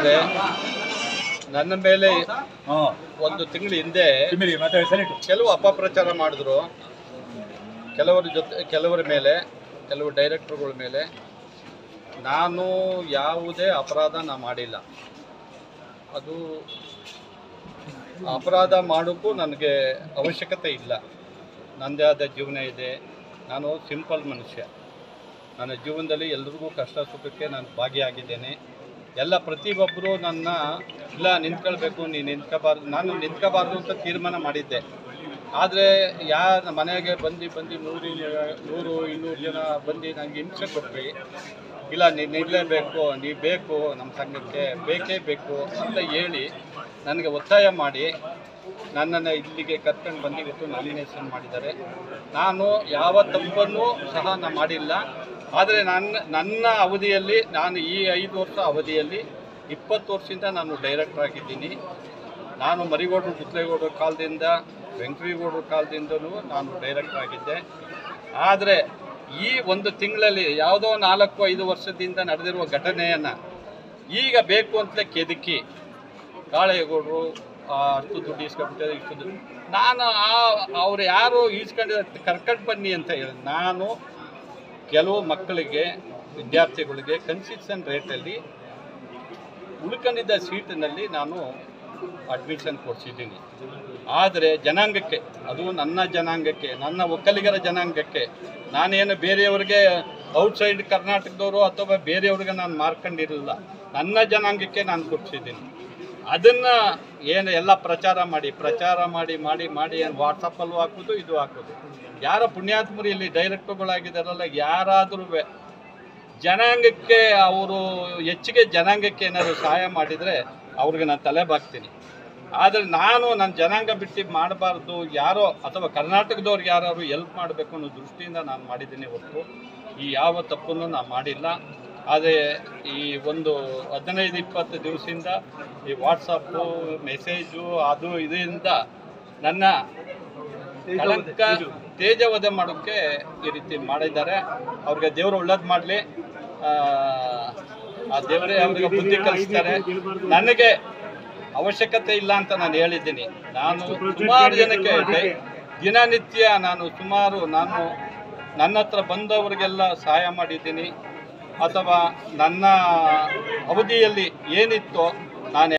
ಆದರೆ ನನ್ನ ಮೇಲೆ ಹಾಂ ಒಂದು ತಿಂಗಳ ಹಿಂದೆ ತಿಮ್ಮಿರಿ ಮಾತಾಡಿ ಸರಿಟು ಕೆಲವು ಅಪಪ್ರಚಾರ ಮಾಡಿದ್ರು ಕೆಲವರ ಜೊತೆ ಕೆಲವರ ಮೇಲೆ ಕೆಲವು ಡೈರೆಕ್ಟರ್ಗಳ ಮೇಲೆ ನಾನು ಯಾವುದೇ ಅಪರಾಧ ನಾ ಮಾಡಿಲ್ಲ ಅದು ಅಪರಾಧ ಮಾಡೋಕ್ಕೂ ನನಗೆ ಅವಶ್ಯಕತೆ ಇಲ್ಲ ನನ್ನದೇ ಆದ ಜೀವನ ಇದೆ ನಾನು ಸಿಂಪಲ್ ಮನುಷ್ಯ ನನ್ನ ಜೀವನದಲ್ಲಿ ಎಲ್ರಿಗೂ ಕಷ್ಟ ಸುಖಕ್ಕೆ ನಾನು ಭಾಗಿಯಾಗಿದ್ದೇನೆ ಎಲ್ಲ ಪ್ರತಿಯೊಬ್ಬರು ನನ್ನ ಇಲ್ಲ ನಿಂತ್ಕೊಳ್ಬೇಕು ನೀನು ನಿಂತ್ಕೋಬಾರ್ದು ನಾನು ನಿಂತ್ಕೋಬಾರ್ದು ಅಂತ ತೀರ್ಮಾನ ಮಾಡಿದ್ದೆ ಆದರೆ ಯಾರ ಮನೆಗೆ ಬಂದು ಬಂದು ನೂರು ನೂರು ಇನ್ನೂರು ಜನ ಬಂದು ನನಗೆ ಹಿಂಸೆ ಕೊಟ್ರಿ ಇಲ್ಲ ನೀನು ನಿಲ್ಲಲೇಬೇಕು ನೀವು ಬೇಕು ನಮ್ಮ ಸಂಘಕ್ಕೆ ಬೇಕೇ ಬೇಕು ಅಂತ ಹೇಳಿ ನನಗೆ ಒತ್ತಾಯ ಮಾಡಿ ನನ್ನನ್ನು ಇಲ್ಲಿಗೆ ಕರ್ಕೊಂಡು ಬಂದು ಇವತ್ತು ನಾಮಿನೇಷನ್ ಮಾಡಿದ್ದಾರೆ ನಾನು ಯಾವ ತಪ್ಪನ್ನು ಸಹ ನಾನು ಮಾಡಿಲ್ಲ ಆದರೆ ನನ್ನ ನನ್ನ ಅವಧಿಯಲ್ಲಿ ನಾನು ಈ ಐದು ವರ್ಷ ಅವಧಿಯಲ್ಲಿ ಇಪ್ಪತ್ತು ವರ್ಷದಿಂದ ನಾನು ಡೈರೆಕ್ಟರ್ ಆಗಿದ್ದೀನಿ ನಾನು ಮರಿಗೌಡರು ಗುತ್ಲೇಗೌಡರ ಕಾಲದಿಂದ ವೆಂಕಟೇಗೌಡರ ಕಾಲದಿಂದಲೂ ನಾನು ಡೈರೆಕ್ಟರ್ ಆಗಿದ್ದೆ ಆದರೆ ಈ ಒಂದು ತಿಂಗಳಲ್ಲಿ ಯಾವುದೋ ನಾಲ್ಕು ಐದು ವರ್ಷದಿಂದ ನಡೆದಿರುವ ಘಟನೆಯನ್ನು ಈಗ ಬೇಕು ಅಂತಲೇ ಕೆದಕಿ ಕಾಳೇಗೌಡರು ಅಷ್ಟು ದುಡ್ಡು ಇಸ್ಕೊಂಡ್ಬಿಟ್ಟಿದ್ದಾರೆ ಇಷ್ಟು ದುಡ್ಡು ನಾನು ಆ ಅವ್ರು ಯಾರು ಈಸ್ಕೊಂಡಿದ್ದಾರೆ ಕರ್ಕೊಂಡು ಬನ್ನಿ ಅಂತ ಹೇಳಿ ನಾನು ಕೆಲವು ಮಕ್ಕಳಿಗೆ ವಿದ್ಯಾರ್ಥಿಗಳಿಗೆ ಕನ್ಸಿಷನ್ ರೇಟಲ್ಲಿ ಉಳ್ಕೊಂಡಿದ್ದ ಸೀಟಿನಲ್ಲಿ ನಾನು ಅಡ್ಮಿಷನ್ ಕೊಡಿಸಿದ್ದೀನಿ ಆದರೆ ಜನಾಂಗಕ್ಕೆ ಅದು ನನ್ನ ಜನಾಂಗಕ್ಕೆ ನನ್ನ ಒಕ್ಕಲಿಗರ ಜನಾಂಗಕ್ಕೆ ನಾನೇನು ಬೇರೆಯವ್ರಿಗೆ ಔಟ್ಸೈಡ್ ಕರ್ನಾಟಕದವರು ಅಥವಾ ಬೇರೆಯವ್ರಿಗೆ ನಾನು ಮಾರ್ಕೊಂಡಿರಲಿಲ್ಲ ನನ್ನ ಜನಾಂಗಕ್ಕೆ ನಾನು ಕೊಡಿಸಿದ್ದೀನಿ ಅದನ್ನು ಏನು ಎಲ್ಲ ಪ್ರಚಾರ ಮಾಡಿ ಪ್ರಚಾರ ಮಾಡಿ ಮಾಡಿ ಮಾಡಿ ಏನು ವಾಟ್ಸಪ್ಪಲ್ಲೂ ಹಾಕೋದು ಇದು ಹಾಕೋದು ಯಾರ ಪುಣ್ಯಾತ್ಮರು ಇಲ್ಲಿ ಡೈರೆಕ್ಟರ್ಗಳಾಗಿದ್ದಾರಲ್ಲ ಯಾರಾದರೂ ಜನಾಂಗಕ್ಕೆ ಅವರು ಹೆಚ್ಚಿಗೆ ಜನಾಂಗಕ್ಕೆ ಏನಾದರೂ ಸಹಾಯ ಮಾಡಿದರೆ ಅವ್ರಿಗೆ ನಾನು ತಲೆ ಬಾಗ್ತೀನಿ ಆದರೆ ನಾನು ನನ್ನ ಜನಾಂಗ ಬಿಟ್ಟು ಮಾಡಬಾರ್ದು ಯಾರೋ ಅಥವಾ ಕರ್ನಾಟಕದವ್ರಿಗೆ ಯಾರು ಎಲ್ಪ್ ಮಾಡಬೇಕು ಅನ್ನೋ ದೃಷ್ಟಿಯಿಂದ ನಾನು ಮಾಡಿದ್ದೀನಿ ಹೊರತು ಈ ಯಾವ ತಪ್ಪನ್ನು ನಾನು ಮಾಡಿಲ್ಲ ಆದರೆ ಈ ಒಂದು ಹದಿನೈದು ಇಪ್ಪತ್ತು ದಿವಸದಿಂದ ಈ ವಾಟ್ಸಪ್ಪು ಮೆಸೇಜು ಅದು ಇದರಿಂದ ನನ್ನ ಕಳಂಕ ತೇಜವಧೆ ಮಾಡೋಕ್ಕೆ ಈ ರೀತಿ ಮಾಡಿದ್ದಾರೆ ಅವ್ರಿಗೆ ದೇವರು ಒಳ್ಳೇದು ಮಾಡಲಿ ಆ ದೇವರೇ ಅವ್ರಿಗೆ ಬುದ್ಧಿ ಕಲಿಸ್ತಾರೆ ನನಗೆ ಅವಶ್ಯಕತೆ ಇಲ್ಲ ಅಂತ ನಾನು ಹೇಳಿದ್ದೀನಿ ನಾನು ಸುಮಾರು ಜನಕ್ಕೆ ಡೈ- ದಿನನಿತ್ಯ ನಾನು ಸುಮಾರು ನಾನು ನನ್ನ ಹತ್ರ ಬಂದವರಿಗೆಲ್ಲ ಸಹಾಯ ಮಾಡಿದ್ದೀನಿ ಅಥವಾ ನನ್ನ ಅವಧಿಯಲ್ಲಿ ಏನಿತ್ತೋ ನಾನು